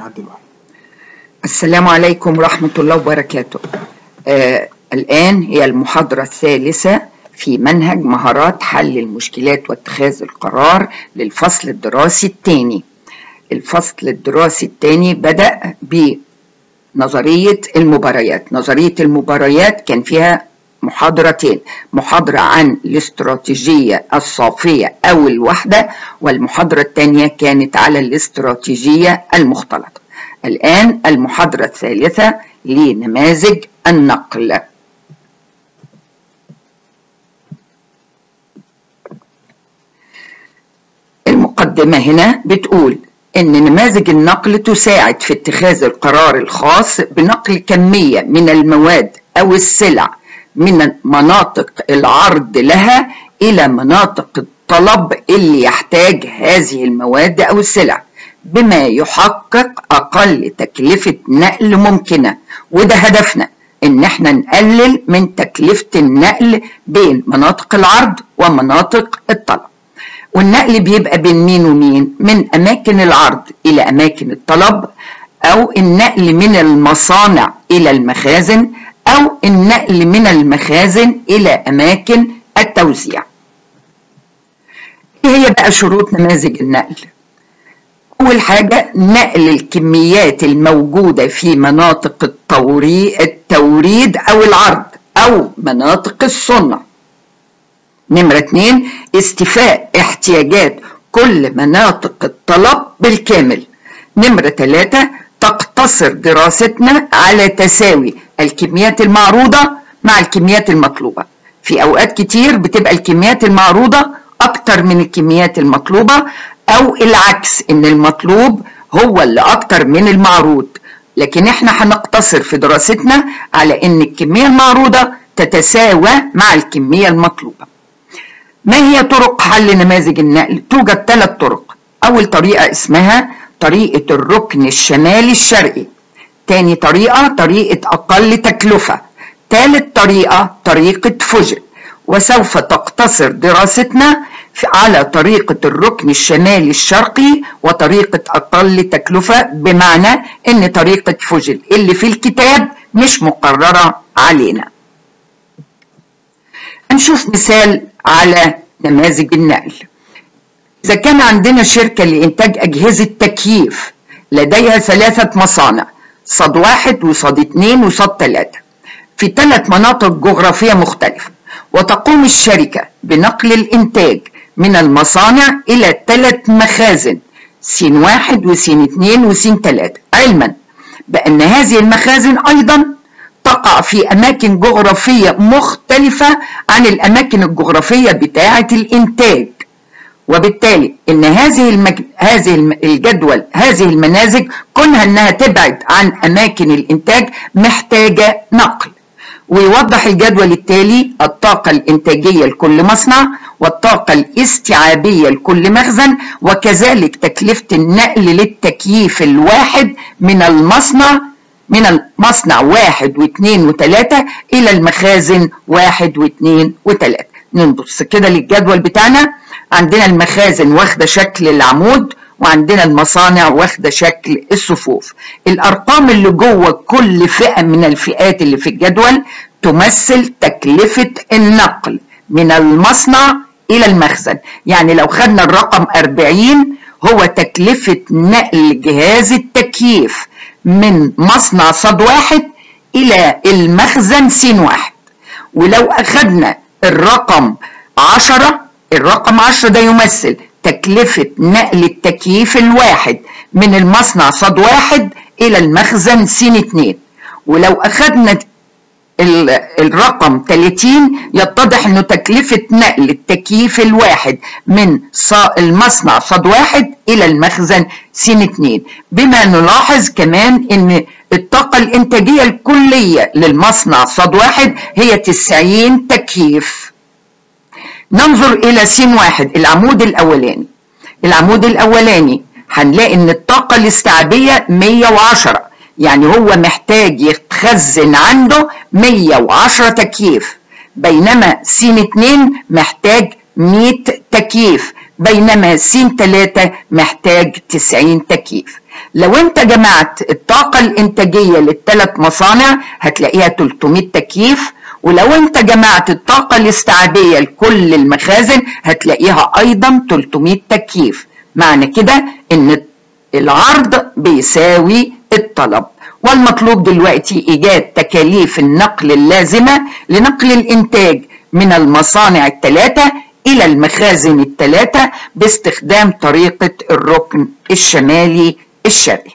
نعدل واحد السلام عليكم ورحمة الله وبركاته آه الآن هي المحاضرة الثالثة في منهج مهارات حل المشكلات واتخاذ القرار للفصل الدراسي الثاني الفصل الدراسي الثاني بدأ بنظرية المباريات نظرية المباريات كان فيها محاضرتين محاضرة عن الاستراتيجية الصافية أو الوحدة والمحاضرة الثانية كانت على الاستراتيجية المختلطة الآن المحاضرة الثالثة لنماذج النقل المقدمة هنا بتقول إن نماذج النقل تساعد في اتخاذ القرار الخاص بنقل كمية من المواد أو السلع من مناطق العرض لها إلى مناطق الطلب اللي يحتاج هذه المواد أو السلع بما يحقق أقل تكلفة نقل ممكنة وده هدفنا إن احنا نقلل من تكلفة النقل بين مناطق العرض ومناطق الطلب والنقل بيبقى بين مين ومين من أماكن العرض إلى أماكن الطلب أو النقل من المصانع إلى المخازن أو النقل من المخازن إلى أماكن التوزيع إيه هي بقى شروط نماذج النقل أول حاجة نقل الكميات الموجودة في مناطق التوري التوريد أو العرض أو مناطق الصنع نمرة اتنين استيفاء احتياجات كل مناطق الطلب بالكامل نمرة ثلاثة تقتصر دراستنا على تساوي الكميات المعروضة مع الكميات المطلوبة في أوقات كتير بتبقى الكميات المعروضة أكتر من الكميات المطلوبة أو العكس إن المطلوب هو اللي أكتر من المعروض لكن إحنا هنقتصر في دراستنا على إن الكمية المعروضة تتساوى مع الكمية المطلوبة ما هي طرق حل نماذج النقل؟ توجد ثلاث طرق أول طريقة اسمها طريقة الركن الشمالي الشرقي تاني طريقة طريقة أقل تكلفة تالت طريقة طريقة فجر وسوف تقتصر دراستنا على طريقة الركن الشمالي الشرقي وطريقة أقل تكلفة بمعنى إن طريقة فجل اللي في الكتاب مش مقررة علينا هنشوف مثال على نماذج النقل إذا كان عندنا شركة لإنتاج أجهزة تكييف لديها ثلاثة مصانع صد واحد وصد اتنين وصد تلاتة في ثلاث مناطق جغرافية مختلفة وتقوم الشركة بنقل الإنتاج من المصانع إلى ثلاث مخازن سين واحد وسين اتنين وسين تلاتة علما بأن هذه المخازن أيضا تقع في أماكن جغرافية مختلفة عن الأماكن الجغرافية بتاعة الإنتاج وبالتالي ان هذه المج... هذه الجدول هذه المنازج كونها انها تبعد عن اماكن الانتاج محتاجه نقل ويوضح الجدول التالي الطاقة الإنتاجية لكل مصنع والطاقة الاستيعابية لكل مخزن وكذلك تكلفة النقل للتكييف الواحد من المصنع من المصنع واحد واثنين وثلاثة إلى المخازن واحد واثنين وثلاثة نبص كده للجدول بتاعنا عندنا المخازن واخدة شكل العمود وعندنا المصانع واخدة شكل الصفوف الأرقام اللي جوه كل فئة من الفئات اللي في الجدول تمثل تكلفة النقل من المصنع إلى المخزن يعني لو خدنا الرقم 40 هو تكلفة نقل جهاز التكييف من مصنع صد واحد إلى المخزن سين واحد ولو أخدنا الرقم 10 الرقم 10 ده يمثل تكلفة نقل التكييف الواحد من المصنع صد واحد إلى المخزن سين اتنين ولو أخدنا الرقم 30 يتضح انه تكلفة نقل التكييف الواحد من المصنع صد واحد الى المخزن سين اتنين بما نلاحظ كمان ان الطاقة الانتاجية الكلية للمصنع صد واحد هي 90 تكييف ننظر الى سين واحد العمود الاولاني العمود الاولاني هنلاقي ان الطاقة الاستيعابية 110 يعني هو محتاج يتخزن عنده 110 تكييف بينما سين 2 محتاج 100 تكييف بينما سين 3 محتاج 90 تكييف لو انت جمعت الطاقة الانتاجية للثلاث مصانع هتلاقيها 300 تكييف ولو انت جمعت الطاقة الاستيعابية لكل المخازن هتلاقيها ايضا 300 تكييف معنى كده ان العرض بيساوي الطلب والمطلوب دلوقتي ايجاد تكاليف النقل اللازمة لنقل الانتاج من المصانع الثلاثة الى المخازن الثلاثة باستخدام طريقة الركن الشمالي الشرقي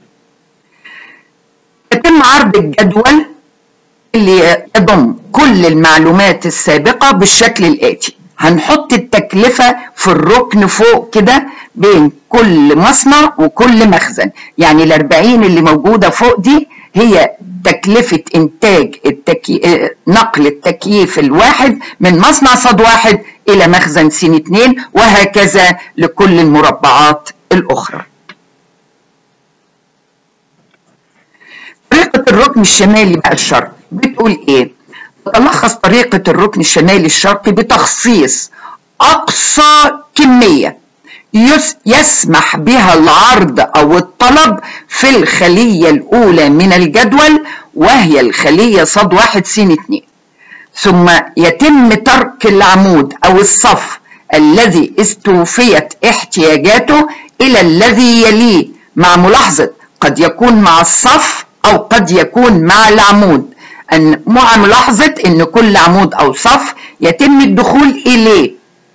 يتم عرض الجدول اللي يضم كل المعلومات السابقة بالشكل الآتي هنحط التكلفة في الركن فوق كده بين كل مصنع وكل مخزن يعني الأربعين اللي موجودة فوق دي هي تكلفة إنتاج التكي... نقل التكييف الواحد من مصنع صد واحد إلى مخزن سين اتنين وهكذا لكل المربعات الأخرى طريقة الركن الشمالي بقى الشرقي بتقول ايه؟ تتلخص طريقة الركن الشمالي الشرقي بتخصيص أقصى كمية يسمح بها العرض أو الطلب في الخلية الأولى من الجدول وهي الخلية صد واحد سين اتنين ثم يتم ترك العمود أو الصف الذي استوفيت احتياجاته إلى الذي يليه مع ملاحظة قد يكون مع الصف أو قد يكون مع العمود أن مع ملاحظة أن كل عمود أو صف يتم الدخول إليه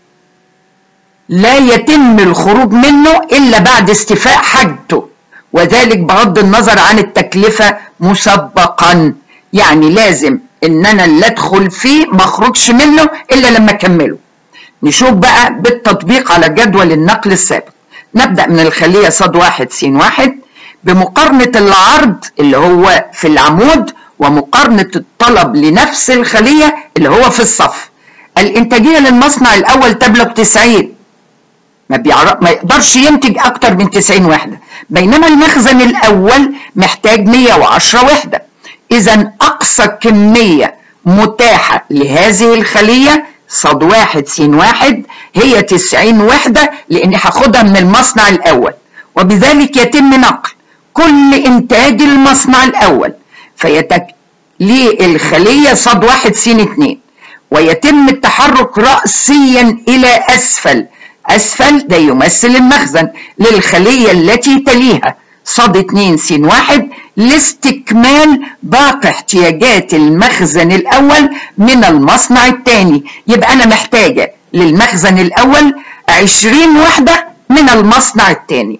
لا يتم الخروج منه إلا بعد استيفاء حاجته وذلك بغض النظر عن التكلفة مسبقا يعني لازم ان انا اللي ادخل فيه ما اخرجش منه الا لما اكمله نشوف بقى بالتطبيق على جدول النقل السابق نبدأ من الخلية صد واحد سين واحد بمقارنة العرض اللي هو في العمود ومقارنة الطلب لنفس الخلية اللي هو في الصف الإنتاجية للمصنع الأول تبلغ 90 ما, بيعرف ما يقدرش ينتج أكتر من 90 وحدة بينما المخزن الأول محتاج 110 وحدة إذا أقصى كمية متاحة لهذه الخلية صد واحد سين واحد هي 90 وحدة لأني هاخدها من المصنع الأول وبذلك يتم نقل كل إنتاج المصنع الأول فيتك للخلية صد واحد سين اتنين ويتم التحرك رأسيا إلى أسفل أسفل ده يمثل المخزن للخلية التي تليها صد اتنين سين واحد لاستكمال باقي احتياجات المخزن الأول من المصنع الثاني يبقى أنا محتاجة للمخزن الأول عشرين وحدة من المصنع الثاني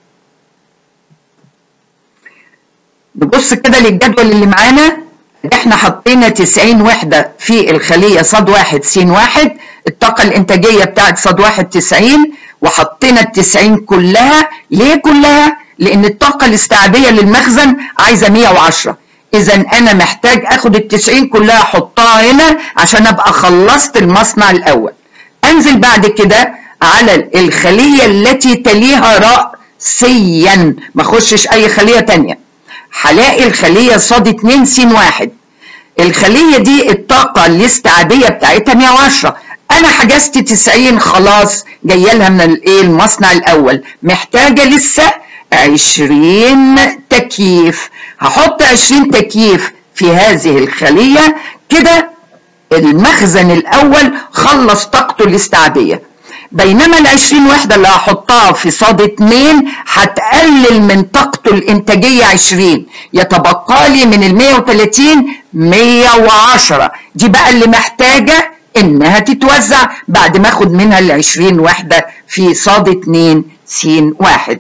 نبص كده للجدول اللي معانا احنا حطينا 90 وحدة في الخلية صد واحد سين واحد الطاقة الانتاجية بتاعت صد واحد 90 وحطينا ال 90 كلها ليه كلها؟ لان الطاقة الاستيعابية للمخزن عايزة 110 اذا انا محتاج اخد ال 90 كلها احطها هنا عشان ابقى خلصت المصنع الاول انزل بعد كده على الخلية التي تليها رأسيا ما اخشش اي خلية تانية هلاقي الخلية صاد 2 س واحد الخلية دي الطاقة الاستيعابية بتاعتها 110 انا حجزت 90 خلاص جايه لها من الايه المصنع الاول محتاجة لسه 20 تكييف هحط 20 تكييف في هذه الخلية كده المخزن الاول خلص طاقته الاستيعابية بينما ال 20 وحدة اللي هحطها في صاد 2 هتقلل من طاقته الانتاجية 20 يتبقى لي من ال 130 110 دي بقى اللي محتاجة انها تتوزع بعد ما اخد منها ال 20 وحدة في صاد 2 س 1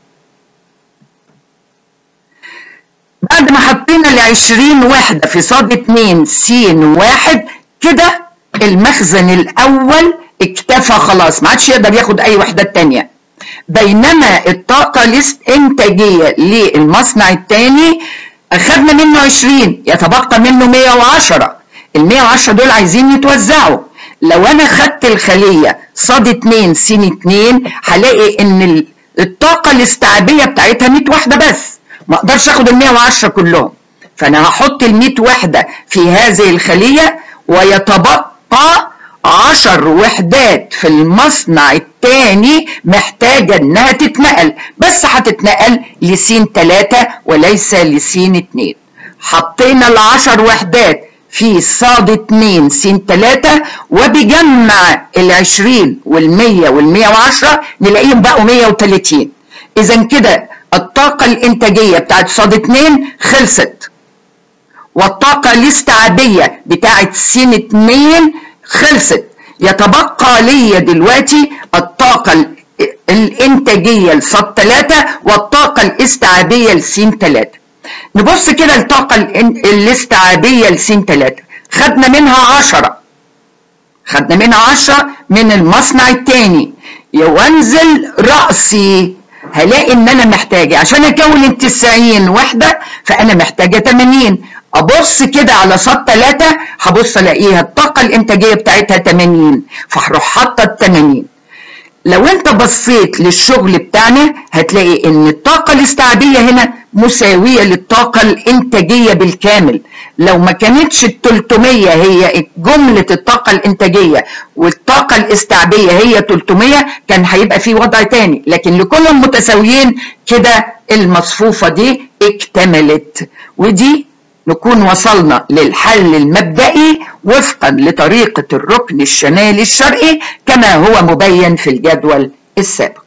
بعد ما حطينا ال 20 وحدة في صاد 2 س 1 كده المخزن الاول اكتفى خلاص ما عادش يقدر ياخد اي وحدة تانية بينما الطاقة الانتاجية للمصنع التاني اخدنا منه 20 يتبقى منه 110 ال 110 دول عايزين يتوزعوا لو انا خدت الخلية صاد 2 س 2 هلاقي ان الطاقة الاستيعابية بتاعتها 100 وحدة بس ما اقدرش اخد ال 110 كلهم فانا هحط ال 100 وحدة في هذه الخلية ويتبقى عشر وحدات في المصنع التاني محتاجة انها تتنقل بس هتتنقل لسين تلاتة وليس لسين اتنين حطينا العشر وحدات في صاد اتنين سين تلاتة وبجمع العشرين والمية والمية وعشرة نلاقيهم بقوا مية وتلاتين اذا كده الطاقة الانتاجية بتاعت صاد اتنين خلصت والطاقة الاستيعابية بتاعت سين اتنين خلصت يتبقى لي دلوقتي الطاقة الانتاجية لصاد تلاتة والطاقة الاستيعابية لسين تلاتة نبص كده الطاقة الاستيعابية لسين تلاتة خدنا منها عشرة خدنا منها عشرة من المصنع التاني وانزل رأسي هلاقي ان انا محتاجة عشان اكون التسعين وحدة فانا محتاجة 80 ابص كده على صاد 3 هبص الاقيها الطاقة الانتاجية بتاعتها 80 فهروح حاطة ال 80 لو انت بصيت للشغل بتاعنا هتلاقي ان الطاقة الاستيعابية هنا مساوية للطاقة الانتاجية بالكامل لو ما كانتش ال 300 هي جملة الطاقة الانتاجية والطاقة الاستيعابية هي 300 كان هيبقى في وضع تاني لكن لكلهم متساويين كده المصفوفة دي اكتملت ودي نكون وصلنا للحل المبدئي وفقا لطريقة الركن الشمالي الشرقي كما هو مبين في الجدول السابق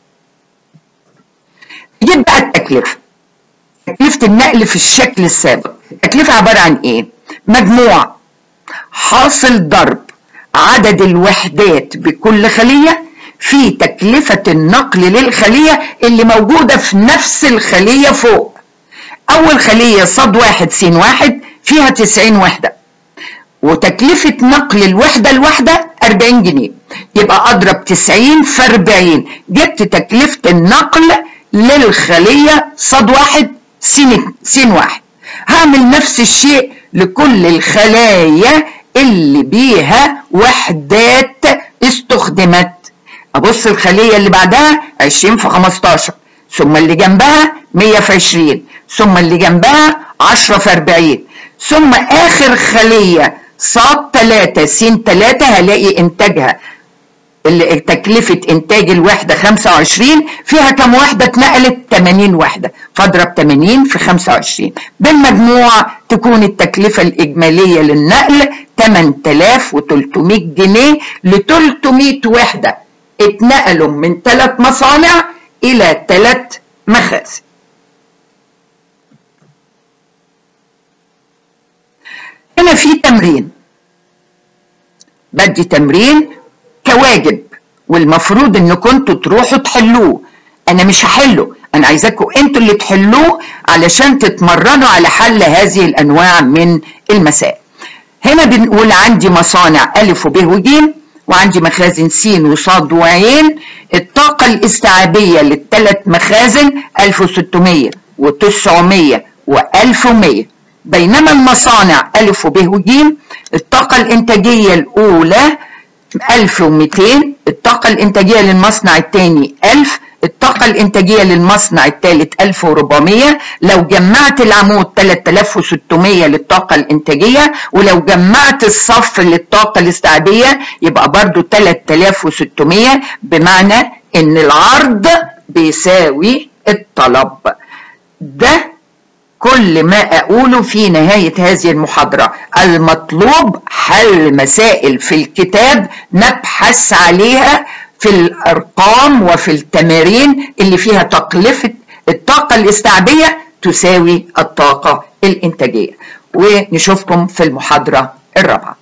يجيب بقى التكلفة تكلفة النقل في الشكل السابق التكلفة عبارة عن ايه مجموع حاصل ضرب عدد الوحدات بكل خلية في تكلفة النقل للخلية اللي موجودة في نفس الخلية فوق أول خلية صاد واحد سين واحد فيها تسعين وحدة وتكلفة نقل الوحدة الواحدة 40 جنيه يبقى أضرب 90 في 40 جبت تكلفة النقل للخلية صاد واحد سين سين واحد هعمل نفس الشيء لكل الخلايا اللي بيها وحدات استخدمت أبص الخلية اللي بعدها 20 في 15 ثم اللي جنبها 100 في 20 ثم اللي جنبها 10 في 40 ثم آخر خلية صاد 3 س 3 هلاقي إنتاجها تكلفة إنتاج الوحدة 25 فيها كم وحدة اتنقلت 80 وحدة فاضرب 80 في 25 بالمجموع تكون التكلفة الإجمالية للنقل 8300 جنيه ل 300 وحدة اتنقلوا من ثلاث مصانع إلى ثلاث مخازن هنا في تمرين بدي تمرين كواجب والمفروض ان كنتوا تروحوا تحلوه انا مش هحله انا عايزاكم انتوا اللي تحلوه علشان تتمرنوا على حل هذه الانواع من المسائل هنا بنقول عندي مصانع الف وب وج وعندي مخازن س وصاد وعين الطاقة الاستيعابية للثلاث مخازن 1600 و900 و1100 بينما المصانع ألف وب وج الطاقة الإنتاجية الأولى 1200 الطاقة الإنتاجية للمصنع الثاني 1000 الطاقة الإنتاجية للمصنع الثالث 1400 لو جمعت العمود 3600 للطاقة الإنتاجية ولو جمعت الصف للطاقة الاستيعابية يبقى برضو 3600 بمعنى إن العرض بيساوي الطلب ده كل ما أقوله في نهاية هذه المحاضرة المطلوب حل مسائل في الكتاب نبحث عليها في الأرقام وفي التمارين اللي فيها تكلفة الطاقة الاستيعابية تساوي الطاقة الإنتاجية ونشوفكم في المحاضرة الرابعة